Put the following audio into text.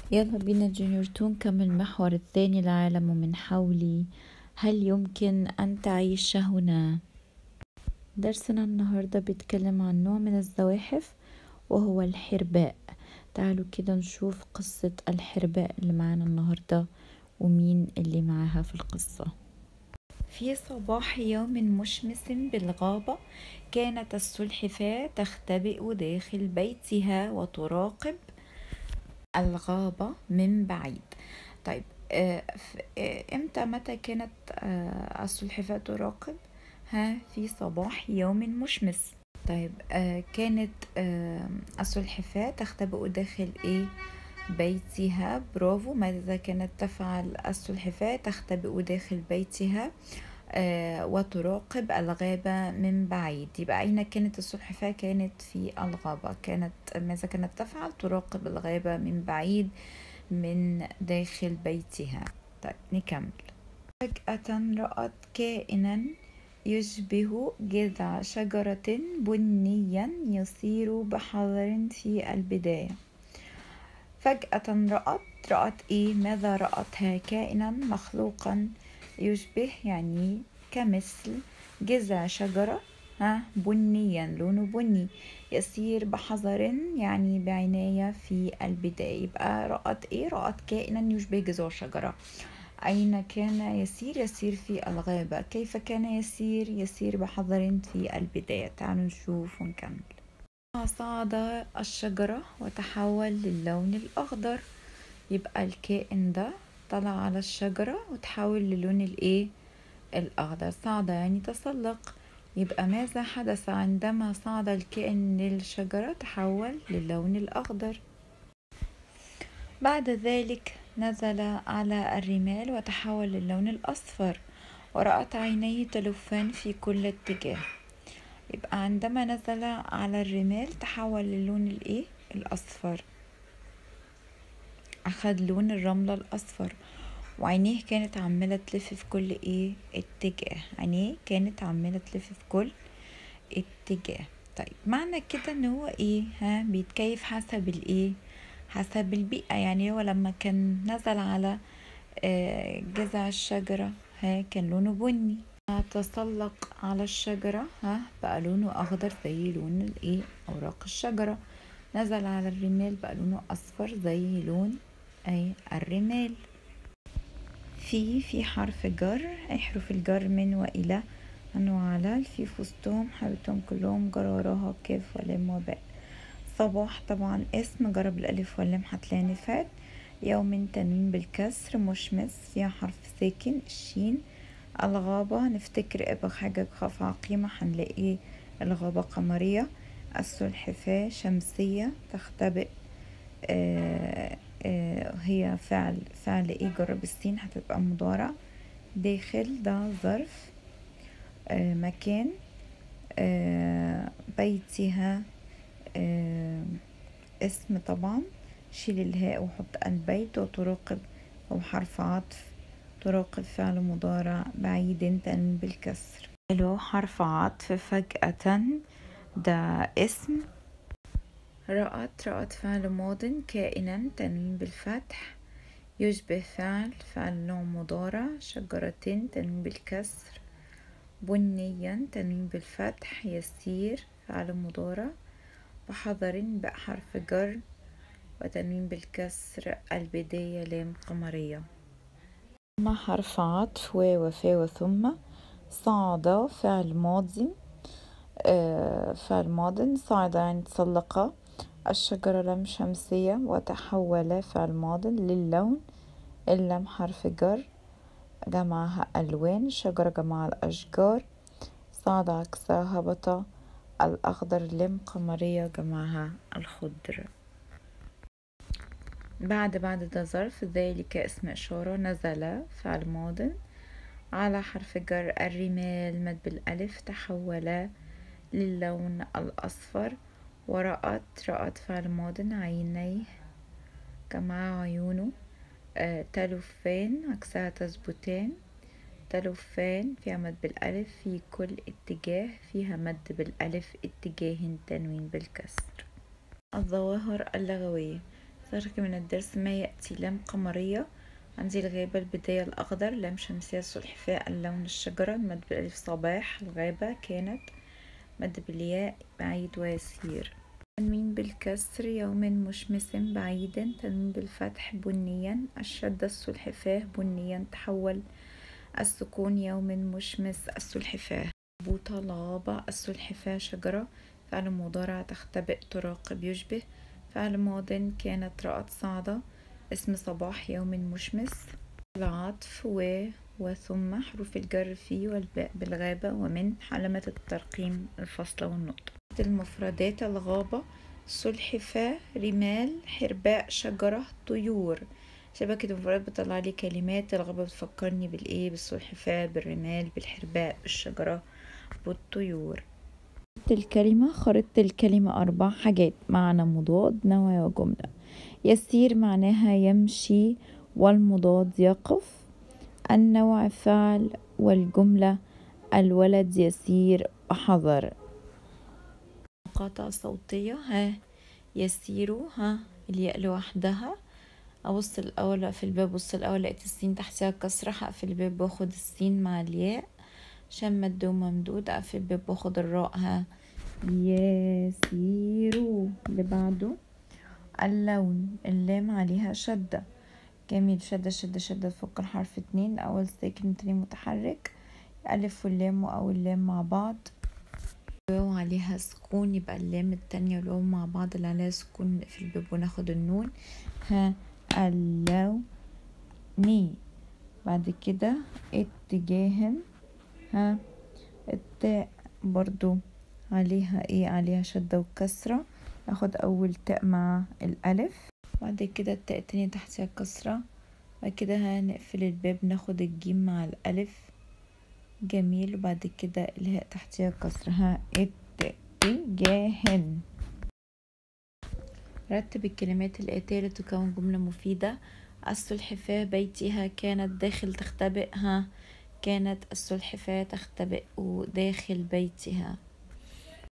يلا بينا جونيور تو نكمل المحور الثاني العالم من حولي هل يمكن أن تعيش هنا؟ درسنا النهاردة بيتكلم عن نوع من الزواحف وهو الحرباء تعالوا كده نشوف قصة الحرباء اللي معانا النهاردة ومين اللي معاها في القصة في صباح يوم مشمس بالغابة كانت السلحفاة تختبئ داخل بيتها وتراقب الغابة من بعيد طيب آه، آه، امتى متى كانت آه، السلحفاة تراقب ها في صباح يوم مشمس طيب كانت السلحفاة تختبئ داخل ايه بيتها برافو ماذا كانت تفعل السلحفاة تختبئ داخل بيتها آه وتراقب الغابة من بعيد يبقى أين كانت السلحفاة كانت في الغابة كانت ماذا كانت تفعل تراقب الغابة من بعيد من داخل بيتها طيب نكمل فجأة رأت كائنا يشبه جذع شجرة بنيا يصير بحذر في البداية فجأة رأت رأت إيه ماذا رأتها كائنا مخلوقا يشبه يعني كمثل جذع شجرة ها بنيا لونه بني يسير بحذر يعني بعناية في البداية يبقى رأت ايه رأت كائنا يشبه جذع شجرة أين كان يسير يسير في الغابة كيف كان يسير يسير بحذر في البداية تعالوا نشوف ونكمل صعد الشجرة وتحول للون الأخضر يبقى الكائن ده طلع على الشجرة وتحول للون الايه الأخضر صعد يعني تسلق يبقى ماذا حدث عندما صعد الكائن للشجرة تحول للون الأخضر بعد ذلك نزل على الرمال وتحول للون الأصفر ورأت عينيه تلفان في كل اتجاه يبقى عندما نزل على الرمال تحول للون الايه الأصفر أخد لون الرملة الأصفر وعينيه كانت عمالة تلف في كل ايه اتجاه عينيه كانت عمالة تلف في كل اتجاه طيب معنى كده ان هو ايه ها بيتكيف حسب الايه حسب البيئة يعني هو لما كان نزل على آه، جذع الشجرة ها كان لونه بني تسلق على الشجرة ها بقى لونه أخضر زي لون الايه أوراق الشجرة نزل على الرمال بقى لونه أصفر زي لون أي الرمال في في حرف جر أي حروف الجر من وإلى من وعلى في وسطهم حبيبتهم كلهم جر وراها كاف ولام وباء صباح طبعا اسم جرب الألف واللام هتلاقي فات يوم تنوين بالكسر مشمس فيها حرف ساكن الشين الغابة نفتكر إبغ حاجة خاف عقيمة هنلاقي الغابة قمرية السلحفاة شمسية تختبئ آه آه هي فعل فعل ايه جرب السين هتبقى مضارع داخل ده ظرف آه مكان آه بيتها آه اسم طبعا شيل الهاء وحط البيت وتراقب أو حرف عطف تراقب فعل مضارع بعيد تنوين بالكسر له حرف عطف فجأة ده اسم رأت رأت فعل ماض كائنا تنوين بالفتح يشبه فعل فعل نوع مضارع شجرة تنوين بالكسر بنيا تنوين بالفتح يسير فعل مضارع بحذر باء حرف جر وتنوين بالكسر البداية لام قمرية ثم حرف عطف و وفاء وثم صعد فعل ماضي آه، فعل ماض صعد يعني تسلق الشجرة لم شمسية وتحول فعل ماض للون اللم حرف جر جمعها ألوان الشجرة جمع الأشجار صعد عكسها هبط الأخضر لم قمرية جمعها الخضر بعد بعد ده ظرف ذلك اسم إشارة نزل فعل ماض على حرف جر الرمال مد بالألف تحول للون الأصفر ورأت رأت فعل ماض عينيه جمع عيونه آه تلفان عكسها تثبتان تلفان فيها مد بالألف في كل اتجاه فيها مد بالألف اتجاه تنوين بالكسر الظواهر اللغوية خرج من الدرس ما يأتي لام قمرية عندي الغابة البداية الأخضر لام شمسية السلحفاء اللون الشجرة المد بالألف صباح الغابة كانت مد بالياء بعيد ويسير تنوين بالكسر يوم مشمس بعيد تنوين بالفتح بنيا الشدة السلحفاة بنيا تحول السكون يوم مشمس السلحفاة بوطة لغابة السلحفاة شجرة فعل مضارع تختبئ تراقب يشبه فعل ماض كانت رأت صعدة اسم صباح يوم مشمس العطف و وثم حروف الجر في والباء بالغابة ومن علامة الترقيم الفصل والنقطة المفردات الغابة سلحفاة رمال حرباء شجرة طيور شبكة المفردات بتطلع لي كلمات الغابة بتفكرني بالإيه بالسلحفاة بالرمال بالحرباء بالشجرة بالطيور الكلمة خريطة الكلمة أربع حاجات معنى مضاد نوع وجملة يسير معناها يمشي والمضاد يقف النوع فعل والجملة الولد يسير بحذر مقاطع صوتية ها يسير ها الياء لوحدها أبص الأول أقفل الباب بص الأول لقيت السين تحتها كسرة هقفل الباب واخد السين مع الياء عشان مد وممدود أقفل الباب واخد الراء ها يسير اللي بعده اللون اللام عليها شدة جميل شدة شدة شدة تفك الحرف اتنين أول ساكن تاني متحرك ألف واللام وأو اللام مع بعض واو عليها سكون يبقى اللام التانية والواو مع بعض اللي عليها سكون في الباب وناخد النون ها اللو ني بعد كده اتجاه ها التاء برضو عليها ايه عليها شدة وكسرة ناخد أول تاء مع الألف بعد كده التاء التانية تحتها كسرة بعد كده هنقفل الباب ناخد الجيم مع الألف جميل وبعد كده الهاء تحتها كسرة ها اتجاه رتب الكلمات الآتية لتكون جملة مفيدة السلحفاة بيتها كانت داخل تختبئها كانت السلحفاة تختبئ داخل بيتها